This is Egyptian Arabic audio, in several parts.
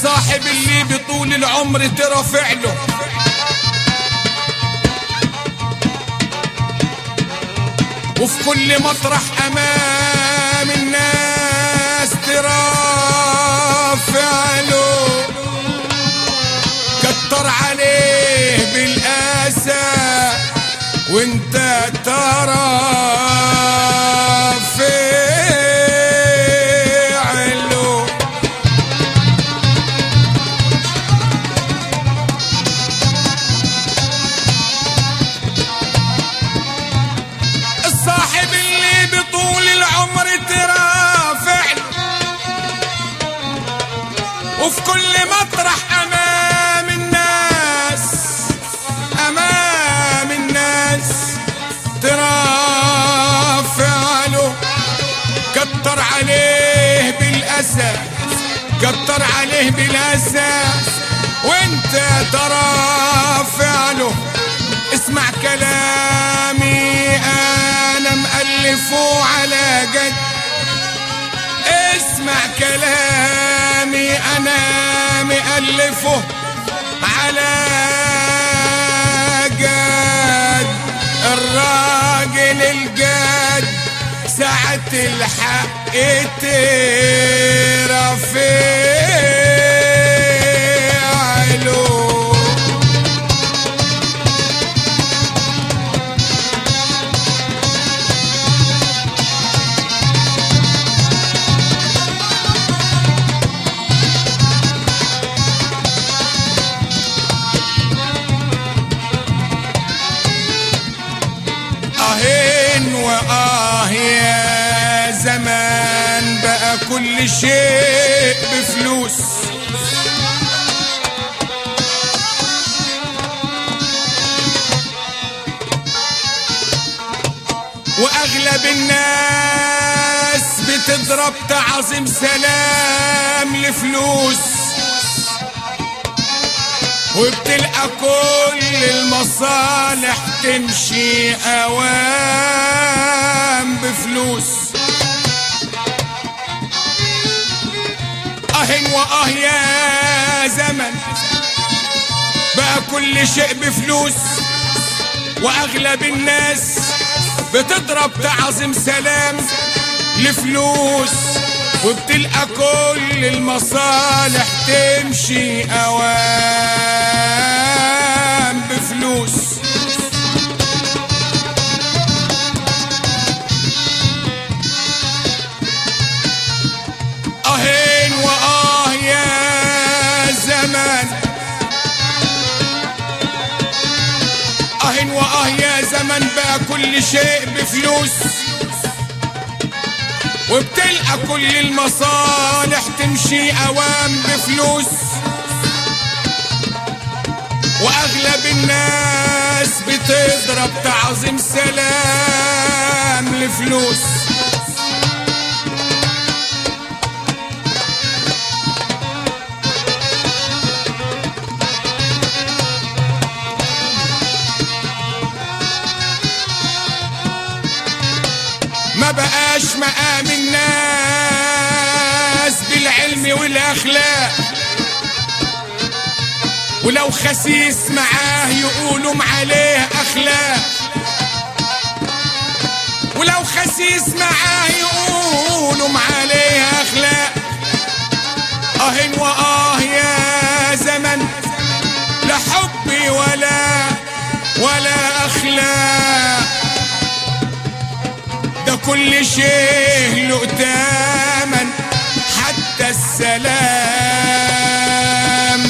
الصاحب اللي بطول العمر ترى فعله وفي كل مطرح امام الناس ترى فعله كتر عليه بالاسى وانت ترى فعله الصاحب اللي بطول العمر ترى فعله وفي كل مطرح امام الناس امام الناس ترى فعله كتر عليه بالاسى كتر عليه بالاسى وانت ترى فعله اسمع كلامي انا مألفه على جد اسمع كلامي انا مألفه على جد الراجل الجد ساعة الحق ترفعله آهين وآه يا زمان بقى كل شيء بفلوس وأغلب الناس بتضرب تعظيم سلام لفلوس وبتلقى كل المصالح تمشي اوام بفلوس اه واه يا زمن بقى كل شيء بفلوس واغلب الناس بتضرب تعظيم سلام لفلوس وبتلقى كل المصالح تمشي اوام بفلوس اهين واه يا زمان اهين واه يا زمن بقى كل شيء بفلوس وبتلقى كل المصالح تمشي اوام بفلوس واغلب الناس بتضرب تعظيم سلام لفلوس ما بقاش مقام الناس بالعلم والاخلاق ولو خسيس معاه يقولوا عليه اخلاق ولو خسيس معاه يقولوا عليه اخلاق اه واه يا زمن لا حبي ولا ولا اخلاق ده كل شيء له تمن حتى السلام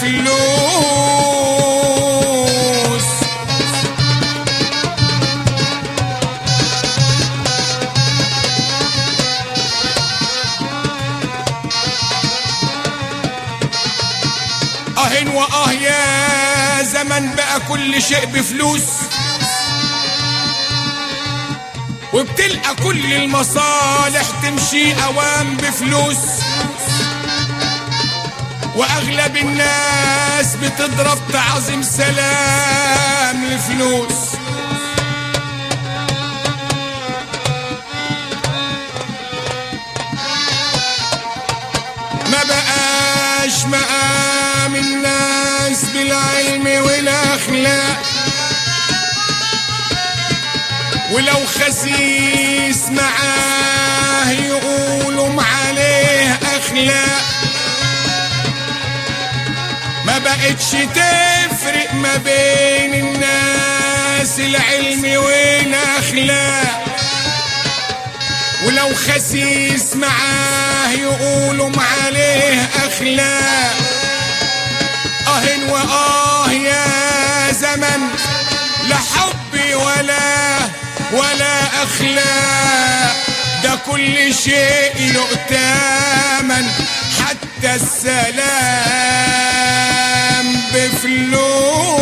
بفلوس اه واه يا زمن بقى كل شيء بفلوس وبتلقى كل المصالح تمشي اوام بفلوس واغلب الناس بتضرب تعظيم سلام لفلوس ما بقاش مقام ولو خسيس معاه يقولوا عليه اخلاق ما بقتش تفرق ما بين الناس العلم والاخلاق ولو خسيس معاه يقولوا عليه اخلاق اه واه يا زمن لا حبي ولا ولا اخلاق ده كل شيء له تامن حتى السلام بفلوس